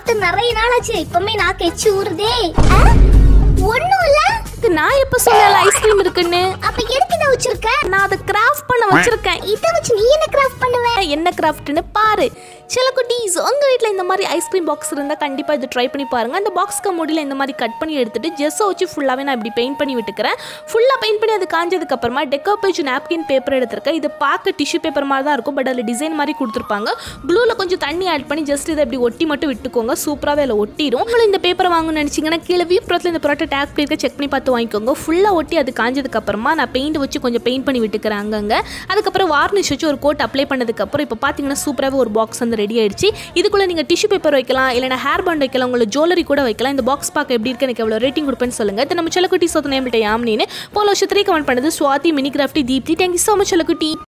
சாப்பிட்டு நிறைய நாள் ஆச்சு இப்பவுமே நாக்கு எச்சு ஊறுதே ஒண்ணும் இல்ல நான் எப்ப சொன்னேன் ஐஸ்கிரீம் இருக்குன்னு அப்ப எதுக்கு இதை வச்சிருக்க நான் அதை கிராஃப்ட் பண்ண வச்சிருக்கேன் இதை வச்சு நீ என்ன கிராஃப்ட் பண்ணுவ என்ன கிராஃப்ட்னு பாரு சில குட்டீஸ் உங்க வீட்டில் இந்த மாதிரி ஐஸ்கிரீம் பாக்ஸ் இருந்தால் கண்டிப்பாக இது ட்ரை பண்ணி பாருங்க அந்த பாக்ஸ்க்கு முடியல இந்த மாதிரி கட் பண்ணி எடுத்துட்டு ஜெஸ்ஸை வச்சு ஃபுல்லாகவே நான் இப்படி பெயிண்ட் பண்ணி விட்டுக்கிறேன் ஃபுல்லாக பெயிண்ட் பண்ணி அது காஞ்சதுக்கு அப்புறமா டெக்கோபேஜ் நாப்கின் பேப்பர் எடுத்திருக்கேன் இது பார்க்க டிஷ்யூ பேப்பர் மாதிரி தான் இருக்கும் பட் அதில் டிசைன் மாதிரி கொடுத்துருப்பாங்க க்ளூவில் கொஞ்சம் தண்ணி ஆட் பண்ணி ஜஸ்ட் இதை இப்படி ஒட்டி மட்டும் விட்டுக்கோங்க சூப்பராகவே அதில் ஒட்டிடும் உங்களுக்கு இந்த பேப்பரை வாங்கணும்னு நினச்சிங்கன்னா கீழே வியூப்புறத்தில் இந்த ப்ராடக்ட் டேக் பண்ணியிருக்க செக் பண்ணி பார்த்து வாங்கிக்கோங்க ஃபுல்லாக ஒட்டி அது காஞ்சதுக்கு அப்புறமா நான் பெயிண்ட் வச்சு கொஞ்சம் பெயிண்ட் பண்ணி விட்டுக்கிறேன் அங்கங்கே அதுக்கப்புறம் வார்னிஷ் வச்சு ஒரு கோட் அப்ளை பண்ணதுக்கப்புறம் இப்போ பார்த்தீங்கன்னா சூப்பராகவே ஒரு பாக்ஸ் வந்து ரெடி ஆயிடுச்சு இதுக்குள்ளே நீங்கள் டிஷ்யூ பேப்பர் வைக்கலாம் இல்லைனா ஹேர் பேண்ட் வைக்கலாம் உங்களை ஜுவல்லரி கூட வைக்கலாம் இந்த பாக்ஸ் பார்க்க எப்படி இருக்கு எனக்கு எவ்வளோ ரேட்டிங் கொடுப்பேன்னு சொல்லுங்கள் இது நம்ம செல்லக்குட்டி சொத்து நேமிட்ட யாம்னின்னு போன வருஷத்துலேயே கமெண்ட் பண்ணது Swathi Mini Crafty Deepthi thank you so much செல்லக்குட்டி